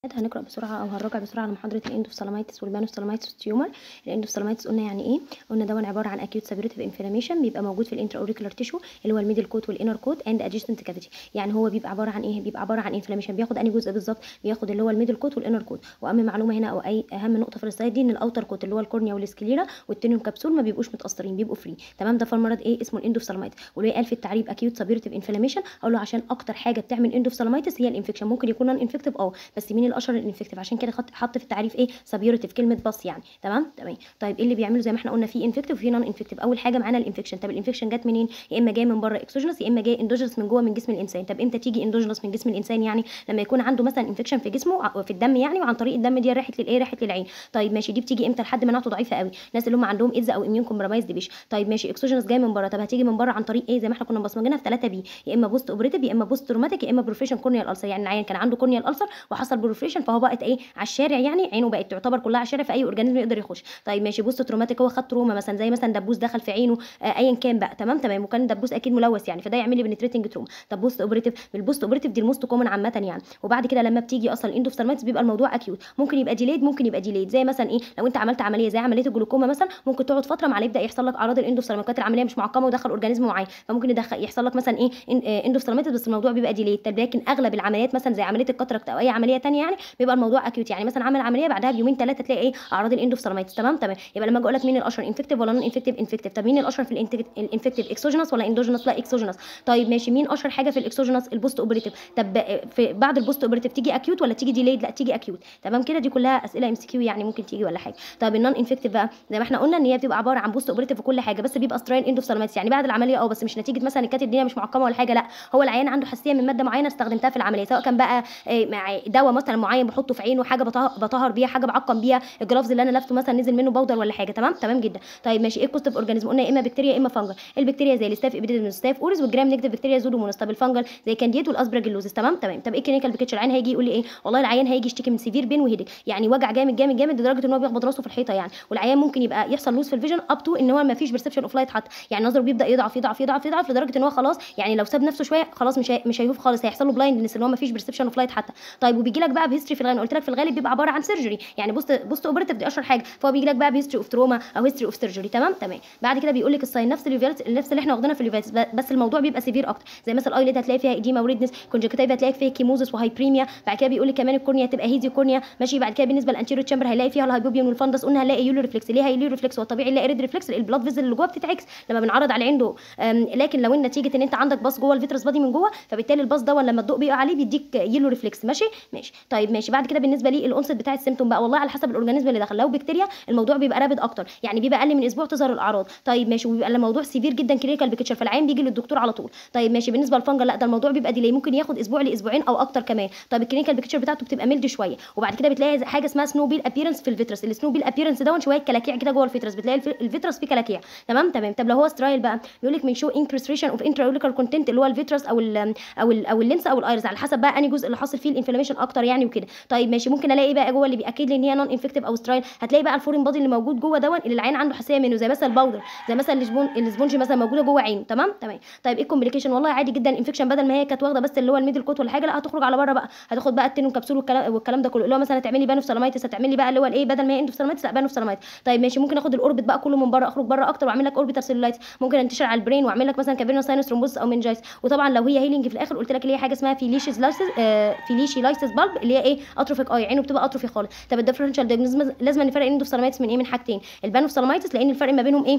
هنقرأ بسرعة أو هنراجع بسرعة على محاضرة الاندوفسالاميتس والمانوفسالاميتس تيومر الاندوفسالاميتس قلنا يعني ايه قلنا ده عبارة عن acute suppurative inflammation بيبقى موجود في الانترا اوريكولار تيشو اللي هو الميدل كوت والانر كوت اند adjacent كافيتي يعني هو بيبقى عبارة عن ايه بيبقى عبارة عن انفلاميشن بياخد انهي جزء بالظبط بياخد اللي هو الميدل كوت والانر كوت واهم معلومة هنا او اي اهم نقطة في السلايد دي ان الاوتر كوت اللي هو الكورنيا والسكليرا والتنيوم كبسول ما بيبقوش متأثرين بيبقوا فري تمام ده فالمرض ايه اسمه الاندوفسالاميتس وليه قال في التعريف acute suppurative inflammation اقول له عشان اكتر حاجة بتعمل اندوفسالاميتس هي الانفكشن ممكن يكون نون انفكتيف اه بس مين الاشهر الانفكتيف عشان كده خط حط في التعريف ايه سبيورتيف كلمه بس يعني تمام تمام طيب ايه اللي بيعمله زي ما احنا قلنا في انفكتيف وفي نون انفكتيف اول حاجه معانا الانفكشن طب الانفكشن جت منين يا اما جاي من بره اكسوجينس يا اما جاي اندوجينس من جوه من جسم الانسان طب امتى تيجي اندوجينس من جسم الانسان يعني لما يكون عنده مثلا انفكشن في جسمه في الدم يعني وعن طريق الدم دي راحت للايه راحت للعين طيب ماشي دي بتيجي امتى لحد مناعته ضعيفه قوي الناس اللي هم عندهم ايدز او اميون كومبرمايز ديبيش طيب ماشي اكسوجينس جاي من بره طب هتيجي من بره عن طريق ايه زي ما احنا كنا مبصمجينها في 3 بي يا اما بوست اوبريتيف يا اما بوست تروماتيك يا اما بروفيشن كورنيال السر يعني العيان كان عنده كورنيال السر وحصل بروفيشن فهو بقت ايه على الشارع يعني عينه بقت تعتبر كلها على الشارع فاي اورجانيزم يقدر يخش طيب ماشي بوست تروماتيك هو خد تروما مثلا زي مثلا دبوس دخل في عينه آه ايا كان بقى تمام تمام وكان دبوس اكيد ملوث يعني فده يعمل لي بنتريتنج تروما طب بوست اوبريتيف البوست اوبريتيف دي الموست كومن عامه يعني وبعد كده لما بتيجي اصلا الاندوفسالمايتس بيبقى الموضوع اكيوت ممكن يبقى ديليد ممكن يبقى ديليد زي مثلا ايه لو انت عملت عمليه زي عمليه الجلوكوما مثلا ممكن تقعد فتره مع يبدا يحصل لك اعراض الاندوفسالمايتس العمليه مش معقمه ودخل اورجانيزم معين فممكن يدخل يحصل لك مثلا ايه اندوفسالمايتس بس الموضوع بيبقى ديليد طب لكن اغلب العمليات مثلا زي عمليه الكاتراكت او اي عمليه ثانيه يعني بيبقى الموضوع اكيوت يعني مثلا عمل عمليه بعدها بيومين ثلاثه تلاقي ايه اعراض الاندوفسالمايتس تمام تمام يبقى لما اجي اقول لك مين الاشهر انفكتيف ولا نون انفكتيف انفكتيف طب مين الاشهر في الانفكتيف اكسوجينس ولا اندوجينس لا اكسوجينس طيب ماشي مين اشهر حاجه في الاكسوجينس البوست اوبريتيف طب في بعد البوست اوبريتيف تيجي اكيوت ولا تيجي ديليد لا تيجي اكيوت تمام كده دي كلها اسئله ام سي كيو يعني ممكن تيجي ولا حاجه طب النون انفكتيف بقى زي ما احنا قلنا ان هي بتبقى عباره عن بوست اوبريتيف وكل حاجه بس بيبقى سترايل اندوفسالمايتس يعني بعد العمليه اه بس مش نتيجه مثلا كانت الدنيا مش معقمه ولا حاجه لا هو العيان عنده حساسيه من ماده معينه استخدمتها في العمليه سواء كان بقى مع دواء مثلا معين بحطه في عينه حاجه بطهر بيها حاجه بعقم بيها الجلافز اللي انا لابسه مثلا نزل منه بودر ولا حاجه تمام تمام جدا طيب ماشي ايه الكوست اوف اورجانيزم قلنا يا اما بكتيريا يا اما فانجل البكتيريا زي الستاف ابيديديمس ستاف اوريس والجرام نيجاتيف بكتيريا زودوموناس طب الفانجل زي كانديد والاسبراجيلوزيس تمام تمام طب ايه الكلينيكال بيكتشر العيان هيجي يقول لي ايه والله العيان هيجي يشتكي من سيفير بين وهيدك يعني وجع جامد جامد جامد لدرجه ان هو بيخبط راسه في الحيطه يعني والعيان ممكن يبقى يحصل لوس في الفيجن اب تو ان هو ما فيش بيرسبشن اوف لايت حتى يعني نظره بيبدا يضعف يضعف يضعف يضعف لدرجه ان هو خلاص يعني لو ساب نفسه شويه خلاص مش هي... مش هيشوف خالص هيحصل له بلايندنس اللي هو ما فيش بيرسبشن اوف لايت حتى طيب وبيجي لك بقى بهيستوري في الغالب قلت لك في الغالب بيبقى عباره عن سيرجري يعني بوست بوست اوبريتيف دي اشهر حاجه فهو بيجي لك بقى بهيستوري اوف تروما او هيستوري اوف سيرجري تمام تمام بعد كده بيقول لك الساين نفس اليوفيلت نفس اللي احنا واخدينها في اليوفيلت بس الموضوع بيبقى سيفير اكتر زي مثلا الايليد هتلاقي فيها ايديما وريدنس كونجكتيف هتلاقي فيها كيموزس وهايبريميا بعد كده بيقول لك كمان الكورنيا تبقى هيزي كورنيا ماشي بعد كده بالنسبه للانتيريور تشامبر هيلاقي فيها الهايبوبيوم والفندس قلنا هنلاقي يولو ريفلكس ليه هيليو ريفلكس هو طبيعي نلاقي ريد ريفلكس البلاد فيزل اللي جوه بتتعكس لما بنعرض على عنده لكن لو ان نتيجه ان انت عندك باص جوه الفيترس بادي من جوه فبالتالي الباص ده لما الضوء بيقع عليه بيديك يلو ريفلكس ماشي ماشي طيب ماشي بعد كده بالنسبه لي الانست بتاع السيمتوم بقى والله على حسب الاورجانيزم اللي دخل لو بكتيريا الموضوع بيبقى رابد اكتر يعني بيبقى اقل من اسبوع تظهر الاعراض طيب ماشي وبيبقى الموضوع سيفير جدا كلينيكال بيكتشر فالعين بيجي للدكتور على طول طيب ماشي بالنسبه للفنجل لا ده الموضوع بيبقى ديلي ممكن ياخد اسبوع لاسبوعين او اكتر كمان طيب الكلينيكال بيكتشر بتاعته بتبقى ميلد شويه وبعد كده بتلاقي حاجه اسمها سنوبيل ابيرنس في الفيترس السنوبيل ابيرنس ده شويه كلاكيع كده جوه الفيترس بتلاقي الفيترس فيه كلاكيع تمام تمام طب لو هو سترايل بقى بيقول لك من شو انكريستريشن اوف انتراوليكال كونتنت اللي هو الفيترس او ال او ال او اللينس او الايرس على حسب بقى انهي جزء اللي حاصل فيه الانفلاميشن اكتر يعني وكده طيب ماشي ممكن الاقي بقى جوه اللي بياكد لي ان هي نون انفكتيف او سترايل هتلاقي بقى الفورين بادي اللي موجود جوه دون اللي العين عنده حساسيه منه زي مثلا الباودر زي مثلا السبون السبونج مثلا موجوده جوه عينه تمام تمام طيب ايه الكومبليكيشن والله عادي جدا الانفكشن بدل ما هي كانت واخده بس اللي هو الميدل كوت ولا حاجه لا هتخرج على بره بقى هتاخد بقى التنون كبسول والكلام والكلام ده كله اللي هو مثلا هتعملي بانوف سلامايتس هتعملي بقى اللي هو الايه بدل ما هي اندوف سلامايتس لا بانوف سلامايتس طيب ماشي ممكن اخد الاوربت بقى كله من بره اخرج بره اكتر واعمل لك اوربيتال سيلولايتس ممكن انتشر على البرين واعمل لك مثلا كافيرنا ساينس ترومبوس او منجايس وطبعا لو هي هيلينج في الاخر قلت لك اللي هي حاجه اسمها فيليشيز لايسس آه فيليشي لايسس بالب اللي هي ايه اتروفيك اي عينه بتبقى اتروفي خالص طب الديفرنشال دايجنوز لازم نفرق اندوف سلامايتس من ايه من حاجتين البانوف سلامايتس لان الفرق ما بينهم ايه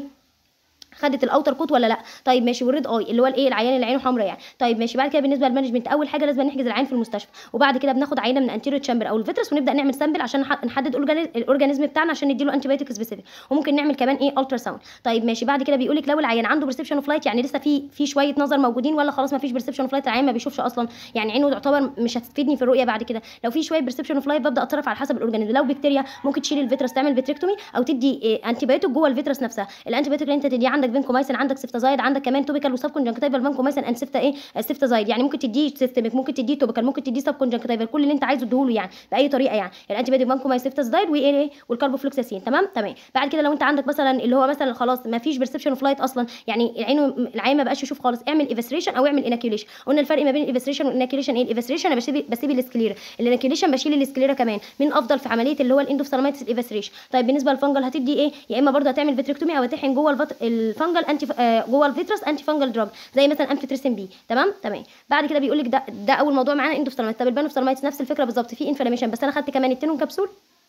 خدت الاوتر كوت ولا لا طيب ماشي والريد اي اللي هو الايه العيان اللي عينه حمراء يعني طيب ماشي بعد كده بالنسبه للمانجمنت اول حاجه لازم نحجز العيان في المستشفى وبعد كده بناخد عينه من انتيريور تشامبر او الفيترس ونبدا نعمل سامبل عشان نحدد الاورجانيزم بتاعنا عشان نديله انتي بايوتيك سبيسيفيك وممكن نعمل كمان ايه الترا ساوند طيب ماشي بعد كده بيقول لك لو العيان عنده برسبشن اوف لايت يعني لسه في في شويه نظر موجودين ولا خلاص ما فيش برسبشن اوف لايت العيان ما بيشوفش اصلا يعني عينه تعتبر مش هتفيدني في الرؤيه بعد كده لو في شويه برسبشن اوف لايت ببدا اتصرف على حسب الاورجانيزم لو بكتيريا ممكن تشيل الفيترس تعمل فيتريكتومي او تدي انتي بايوتيك جوه الفيترس نفسها الانتي بايوتيك اللي انت تديه عندك عندك فينكومايسين عندك سيفتازايد عندك كمان توبيكال وسب كونجكتيفال فينكومايسين اند سيفتا ايه سيفتازايد يعني ممكن تديه سيستميك ممكن تديه توبيكال ممكن تديه سب كونجكتيفال كل اللي انت عايزه اديهوله يعني باي طريقه يعني الانتي بايوتيك فينكومايسين سيفتازايد وايه والكاربوفلوكساسين تمام تمام بعد كده لو انت عندك مثلا اللي هو مثلا خلاص ما فيش برسبشن اوف لايت اصلا يعني العين العين ما بقاش يشوف خالص اعمل ايفستريشن او اعمل اناكيوليشن قلنا الفرق ما بين الايفستريشن والاناكيوليشن ايه الايفستريشن انا بسيب بسيب السكليرا الاناكيوليشن بشيل السكليرا كمان من افضل في عمليه اللي هو الاندوفسالمايتس الايفستريشن طيب بالنسبه للفنجل هتدي ايه يا اما برضه هتعمل فيتريكتومي او هتحقن جوه الفت... الفنجل انتي آه جوه الفيترس انتي فنجل دراج زي مثلا امفيتريسين بي تمام تمام بعد كده بيقول لك ده ده اول موضوع معانا اندوفسالمايتس طب البانوفسالمايتس نفس الفكره بالظبط في انفلاميشن بس انا خدت كمان التينون كبسول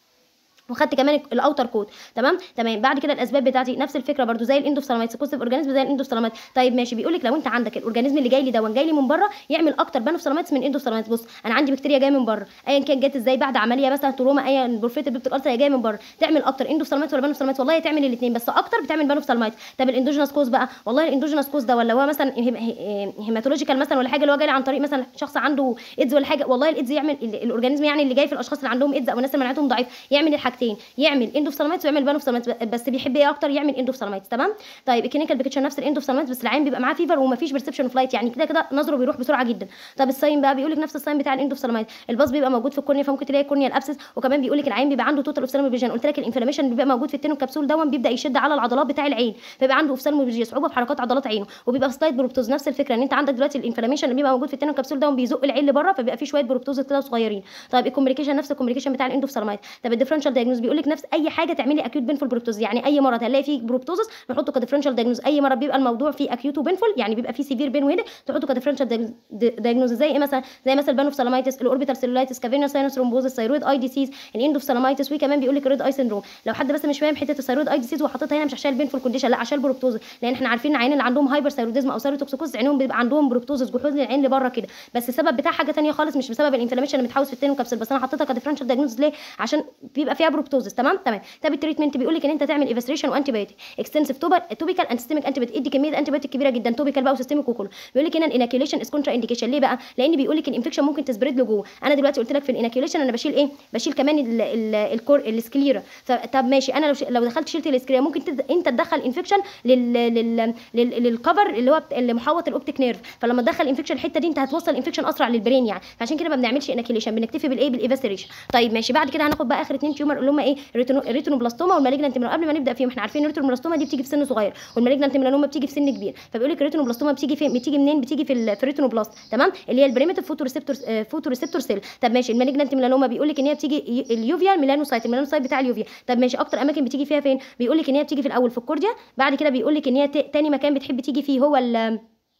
وخدت كمان الاوتر كود تمام تمام بعد كده الاسباب بتاعتي نفس الفكره برضو زي الاندوفسالمايتس كوستيف اورجانيزم زي الاندوفسالمايتس طيب ماشي بيقول لك لو انت عندك الاورجانيزم اللي جاي لي ده جاي لي من بره يعمل اكتر بانوفسالمايتس من اندوفسالمايتس بص انا عندي بكتيريا جايه من بره ايا كان جت ازاي بعد عمليه مثلا تروما ايا بروفيت بيبتيك الترا جايه من بره تعمل اكتر اندوفسالمايتس ولا بانوفسالمايتس والله تعمل الاثنين بس اكتر بتعمل بانوفسالمايتس طب الاندوجينوس كوز بقى والله الاندوجينوس كوز ده ولا هو مثلا هيماتولوجيكال مثلا ولا حاجه اللي هو جاي عن طريق مثلا شخص عنده ايدز ولا حاجه والله الايدز يعمل الاورجانيزم يعني اللي جاي في الاشخاص اللي عندهم ايدز او الناس اللي مناعتهم ضعيف يعمل الحاجتين يعمل اندوفسالمايتس ويعمل بانوفسالمايتس بس بيحب ايه اكتر يعمل اندوفسالمايتس تمام طيب الكلينيكال بيكتشر نفس الاندوفسالمايتس بس العين بيبقى معاه فيفر ومفيش برسبشن اوف لايت يعني كده كده نظره بيروح بسرعه جدا طب الساين بقى بيقول لك نفس الساين بتاع الاندوفسالمايتس الباص بيبقى موجود في الكورنيا فممكن تلاقي الكورنيا الابسس وكمان بيقول لك العين بيبقى عنده توتال اوفسالمو فيجن قلت لك الانفلاميشن بيبقى موجود في التينو كبسول دون بيبدا يشد على العضلات بتاع العين فيبقى عنده اوفسالمو فيجن صعوبه في حركات عضلات عينه وبيبقى في سلايد بروبتوز نفس الفكره ان انت عندك دلوقتي الانفلاميشن اللي بيبقى موجود في التينو كبسول دون بيزق العين لبره فبيبقى في شويه بروبتوز كده صغيرين طيب الكوميونيكيشن نفس الكوميونيكيشن بتاع الاندوفسالمايتس طب الديفرنشال دايجنوز بيقول لك نفس اي حاجه تعملي اكيوت بينفول بروبتوز يعني اي مرض هنلاقي فيه بروبتوزس نحطه كديفرنشال دايجنوز اي مرض بيبقى الموضوع فيه اكيوت وبينفول يعني بيبقى فيه سيفير بين وهنا تحطه كديفرنشال دايجنوز زي ايه مثلا زي مثلا البانوفسالمايتس الاوربيتال سيلولايتس كافينا ساينس رومبوز الثيرويد اي ديسيز الاندوفسالمايتس وكمان بيقول لك ريد اي سيندروم لو حد بس مش فاهم حته الثيرويد اي ديسيز وحاططها هنا مش عشان البينفول كونديشن لا عشان البروبتوز لان احنا عارفين العيان اللي عندهم هايبر ثيروديزم او ثيروتوكسيكوز عينهم بيبقى عندهم بروبتوزس جحود العين لبره كده بس السبب بتاع حاجه ثانيه خالص مش بسبب الانفلاميشن اللي متحوس في التينو كبسول بس انا حطيتها كديفرنشال دايجنوز ليه عشان بيبقى فيها بروبتوزس تمام تمام طب التريتمنت بيقول لك ان انت تعمل ايفستريشن وانتي بايوتيك اكستنسيف توبيكال اند سيستميك انتي بايوتيك ادي كميه انتي بايوتيك كبيره جدا توبيكال بقى وسيستميك وكله بيقول لك هنا الاناكيوليشن از كونترا انديكيشن ليه بقى لان بيقول لك الانفكشن ممكن تسبريد لجوه انا دلوقتي قلت لك في الاناكيوليشن انا بشيل ايه بشيل كمان ال ال الكور السكليرا طب ماشي انا لو لو دخلت شلت السكليرا ممكن تد... انت تدخل انفكشن لل لل للكفر اللي هو اللي محوط الاوبتيك نيرف فلما تدخل انفكشن الحته دي انت هتوصل انفكشن اسرع للبرين يعني فعشان كده ما بنعملش اناكيوليشن بنكتفي بالايه بالايفاستريشن طيب ماشي بعد كده هناخد بقى اخر اثنين تيومر اللي هم ايه الريتينوبلاستوما والمالجنانت قبل ما نبدا فيهم احنا عارفين الريتينوبلاستوما دي بتيجي في سن صغير والمالجنانت ميلانوما بتيجي في سن كبير فبيقول لك الريتينوبلاستوما بتيجي فين بتيجي منين بتيجي في الريتينوبلاست تمام اللي هي البريمتيف فوتو ريسبتور فوتو ريسبتور سيل طب ماشي المالجنانت ميلانوما بيقول لك ان هي بتيجي اليوفيا الميلانوسايت الميلانوسايت بتاع اليوفيا طب ماشي اكتر اماكن بتيجي فيها فين بيقول لك ان هي بتيجي في الاول في الكورديا بعد كده بيقول لك ان هي تاني مكان بتحب تيجي فيه هو ال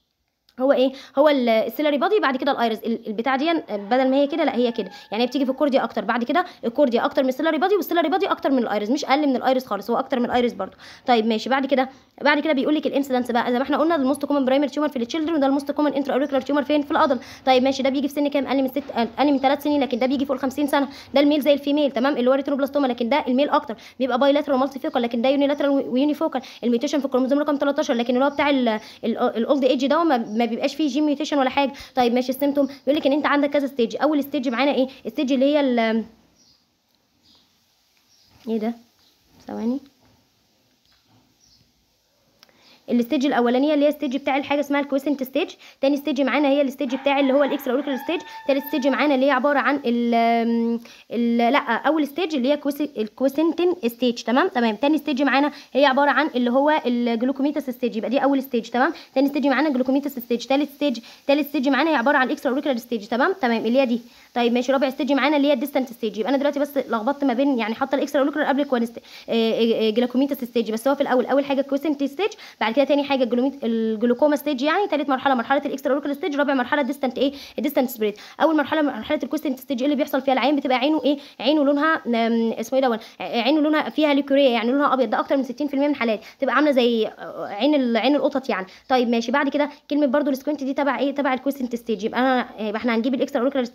هو ايه هو السيلري بادي بعد كده الايرس البتاع دي بدل ما هي كده لا هي كده يعني هي بتيجي في الكورديا اكتر بعد كده الكورديا اكتر من السيلري بادي والسيلري بادي اكتر من الايرس مش اقل من الايرس خالص هو اكتر من الايرس برضه طيب ماشي بعد كده بعد كده بيقول لك الانسيدنس بقى زي ما احنا قلنا الموست كومن برايمري تيومر في التشيلدرن وده الموست كومن انترا اوريكولار تيومر فين في العضل طيب ماشي ده بيجي في سن كام اقل من ست اقل من 3 سنين لكن ده بيجي فوق ال 50 سنه ده الميل زي الفيميل تمام اللي هو ريتينوبلاستوما لكن ده الميل اكتر بيبقى باي لاترال مالتي فوكال لكن ده يوني لاترال ويوني فوكال الميوتيشن في الكروموزوم رقم 13 لكن اللي هو بتاع الاولد ايج ده ما بيبقاش فيه جين ميوتيشن ولا حاجه طيب ماشي السيمتوم بيقول لك ان انت عندك كذا ستيج اول ستيج معانا ايه الستيج اللي هي ال ايه ده ثواني الستيج الاولانيه اللي هي الستيج بتاع الحاجه اسمها الكويسنت ستيج تاني ستيج معانا هي الستيج بتاع اللي هو الاكسترا اوريكولار ستيج تالت ستيج معانا اللي هي عباره عن ال ال لا اول ستيج اللي هي الكويسنتين ستيج تمام تمام تاني ستيج معانا هي عباره عن اللي هو الجلوكوميتاس ستيج يبقى دي اول ستيج تمام تاني ستيج معانا الجلوكوميتاس ستيج تالت ستيج تالت ستيج معانا هي عباره عن الاكسترا اوريكولار ستيج تمام تمام اللي هي دي طيب ماشي رابع ستيج معانا اللي هي الديستانت ستيج يبقى انا دلوقتي بس لخبطت ما بين يعني حاطه الاكسترا اوريكولار قبل الكوانست جلاكوميتاس ستيج بس هو في الاول اول حاجه الكويسنت ستيج بعد كده تاني حاجه الجلوميت الجلوكوما ستيج يعني ثالث مرحله مرحله الاكسترا اوريكولار ستيج رابع مرحله ديستانت ايه الديستانت سبريد اول مرحله مرحله الكويسنت ستيج ايه اللي بيحصل فيها العين بتبقى عينه ايه عينه لونها اسمه ايه ده عينه لونها فيها ليكوريا يعني لونها ابيض ده اكتر من 60% من الحالات تبقى عامله زي عين عين القطط يعني طيب ماشي بعد كده كلمه برده السكوينت دي تبع ايه تبع الكويسنت ستيج يبقى انا يبقى احنا هنجيب الاكسترا اوريكولار ستيج ده نحطها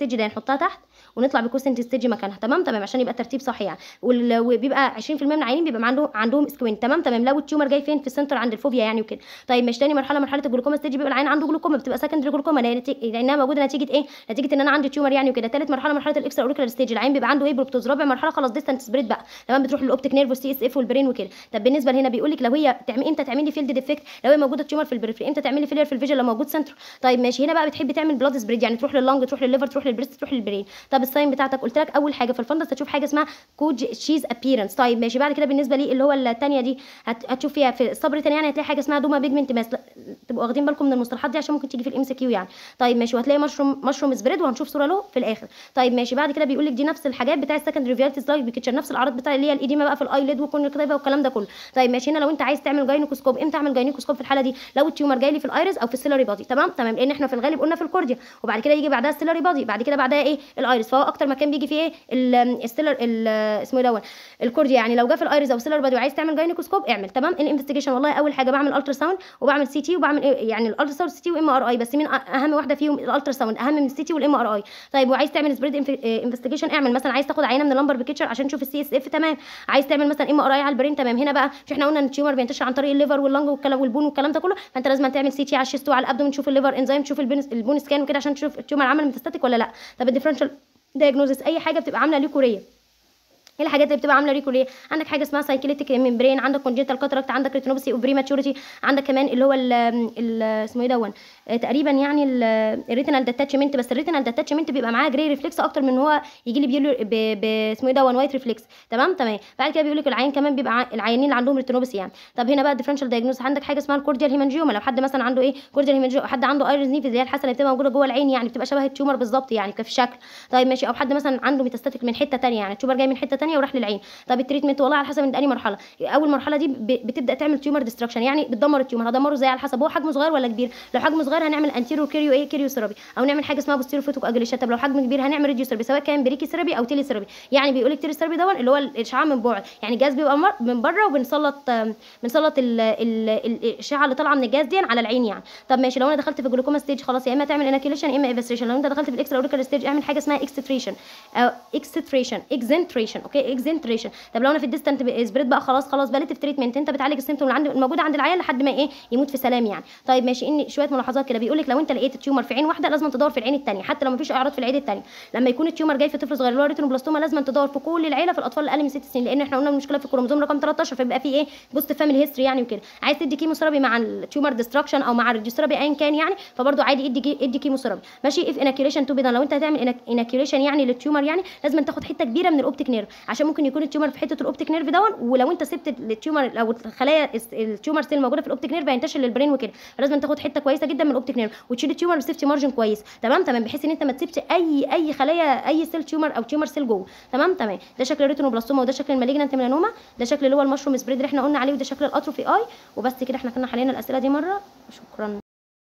نحطها تحت ونطلع بكوسنت ستيج مكانها تمام تمام عشان يبقى الترتيب صح يعني وال- وبيبقى 20% من العيانين بيبقى عندهم عندهم سكوين تمام تمام لو التيومر جاي فين في السنتر عند الفوبيا يعني وكده طيب مش تاني مرحله مرحله الجلوكوما ستيج بيبقى العيان عنده جلوكوما بتبقى سكندري جلوكوما لأن نتيجة- لانها موجوده نتيجه ايه نتيجه ان انا عندي تيومر يعني وكده تالت مرحله مرحله الاكسترا اوريكولار ستيج العين بيبقى عنده ايه بروبتوز رابع مرحله خلاص ديستانت سبريد بقى تمام بتروح للاوبتيك نيرف والسي اس اف والبرين وكده طب بالنسبه لهنا بيقول لك لو هي تعمل امتى تعملي فيلد ديفكت لو هي موجوده تيومر في البريفري امتى تعملي فيلير في الفيجن لو موجود سنتر طيب ماشي هنا بقى بتحبي تعمل بلاد سبريد يعني تروح لللنج تروح للليفر تروح للبريست تروح للبرين طب الساين بتاعتك قلت لك اول حاجه في الفندس هتشوف حاجه اسمها كوج شيز ابييرنس طيب ماشي بعد كده بالنسبه لي اللي هو الثانيه دي هت- هتشوف فيها في الصبر تاني يعني هتلاقي حاجه اسمها دوما بيجمنت ماس لا، تبقوا واخدين بالكم من المصطلحات دي عشان ممكن تيجي في الام سي كيو يعني طيب ماشي وهتلاقي مشروم مشروم سبريد وهنشوف صوره له في الاخر طيب ماشي بعد كده بيقول لك دي نفس الحاجات بتاع السكندري فيالتيز لايف بيكتشر نفس الاعراض بتاع اللي هي الايديما بقى في الايليد والكونجكتيفا والكلام ده كله طيب ماشي هنا لو انت عايز تعمل جاينوكوسكوب امتى اعمل جاينوكوسكوب في الحاله دي لو التيومر جاي لي في الايرس او في السيلري بادي تمام تمام لان احنا في الغالب قلنا في الكورديا وبعد كده يجي بعدها السيلري بادي بعد كده بعدها ايه الايرس فهو اكتر مكان بيجي فيه ايه ال- السيلر ال- اسمه ايه دوت الكورديا يعني لو جه في الايرس او السيلري بادي وعايز تعمل جاينوكوسكوب اعمل تمام الانفستيجيشن والله اول حاجه بعمل الترا ساوند وبعمل سي تي وبعمل إيه يعني الالترا ساوند سي تي وام ار اي بس مين أ- اهم واحده فيهم الالترا ساوند اهم من السي تي والام ار اي طيب وعايز تعمل سبريد انفستيجيشن اعمل مثلا عايز تاخد عينه من اللمبر بيكتشر عشان تشوف السي اس اف تمام عايز تعمل مثلا ام ار اي على البرين تمام هنا بقى مش احنا قلنا ان التيومر بينتشر عن طريق الليفر واللنج والكلام والبون والكلام ده كله فانت لازم تعمل سي تي على الشيست وعلى الابدومن تشوف الليفر انزيم تشوف البون البون سكان وكده عشان تشوف التيومر عمل ميتاستاتيك ولا لا طب الديفرنشال دايجنوزس اي حاجه بتبقى عامله ليكوريه ايه الحاجات اللي بتبقى عامله ريكو ليه عندك حاجه اسمها سايكليتيك ميمبرين عندك كونجنتال كاتراكت عندك ريتينوباثي اوف بريماتشوريتي عندك كمان اللي هو ال ال- اسمه ايه دون آه، تقريبا يعني الريتينال داتاتشمنت بس الريتينال داتاتشمنت بيبقى معاه جري ريفلكس اكتر من ان هو يجي لي بيقول ب- ب- اسمه ايه دون وايت ريفلكس تمام تمام بعد كده بيقول لك العين كمان بيبقى ع- العيانين اللي عندهم ريتينوباثي يعني طب هنا بقى الديفرنشال دايجنوز عندك حاجه اسمها الكورديال هيمانجيوما لو حد مثلا عنده ايه كورديال هيمانجيوما حد عنده ايرز نيف اللي هي الحسنه اللي بتبقى موجوده جوه العين يعني بتبقى شبه التيومر بالظبط يعني في الشكل طيب ماشي او حد مثلا عنده ميتاستاتيك من حته تانية يعني التيومر جاي من حته تانية وراح للعين طب التريتمنت والله على حسب من انهي مرحله اول مرحله دي ب- بتبدا تعمل تيومر ديستراكشن يعني بتدمر التيومر هدمره ازاي على حسب هو حجمه صغير ولا كبير لو حجمه صغير هنعمل انتيرو كيريو ايه كيريو ثيرابي او نعمل حاجه اسمها بوستيرو فوتو اجليشن طب لو حجمه كبير هنعمل ريديو ثيرابي سواء كان بريكي ثيرابي او تيلي ثيرابي يعني بيقول لك تيلي ثيرابي دون اللي هو الاشعاع من بعد يعني الجهاز بيبقى مر- من بره وبنسلط آم، بنسلط ال- ال- ال- الاشعه اللي طالعه من الجهاز دي على العين يعني طب ماشي لو انا دخلت في الجلوكوما ستيج خلاص يا اما تعمل اناكيوليشن يا اما ايفستريشن لو انت دخلت في الاكسترا اوريكال ستيج اعمل حاجه اسمها اكستريشن او اكستريشن اكزنتريشن اوكي اكزنتريشن طب لو انا في الديستنت سبريد بقى خلاص خلاص باليتيف تريتمنت انت بتعالج السيمتوم اللي عند الموجوده عند العيان لحد ما ايه يموت في سلام يعني طيب ماشي ان شويه ملاحظات كده بيقول لك لو انت لقيت التيومر في عين واحده لازم تدور في العين الثانيه حتى لو مفيش اعراض في العين الثانيه لما يكون التيومر جاي في طفل صغير اللي هو ريتينوبلاستوما لازم تدور في كل العيله في الاطفال الاقل من ست سنين لان احنا قلنا المشكله في الكروموزوم رقم 13 فبيبقى فيه ايه بوست فاميلي هيستوري يعني وكده عايز تدي كيمو ثيرابي مع التيومر ديستراكشن او مع الريديو ثيرابي ايا كان يعني فبرضه عادي ادي ادي كيمو ثيرابي ماشي اف اناكيوليشن تو بيضان لو انت هتعمل اناكيوليشن يعني للتيومر يعني لازم تاخد حته كبيره من الاوبتيك نيرف عشان ممكن يكون التيومر في حته الاوبتيك نيرف دون ولو انت سبت التيومر لو الخلايا الس- التيومر سيل موجوده في الاوبتيك نيرف هينتشر للبرين وكده فلازم تاخد حته كويسه جدا من الاوبتيك نيرف وتشيل التيومر بسيفتي مارجن كويس تمام تمام بحيث ان انت ما تسيبش اي اي خلايا اي سيل تيومر او تيومر سيل جوه تمام تمام ده شكل الريتينوبلاستوما وده شكل المالجنانت ميلانوما ده شكل اللي هو المشروم سبريد اللي احنا قلنا عليه وده شكل الاتروفي اي وبس كده احنا كنا حلينا الاسئله دي مره شكرا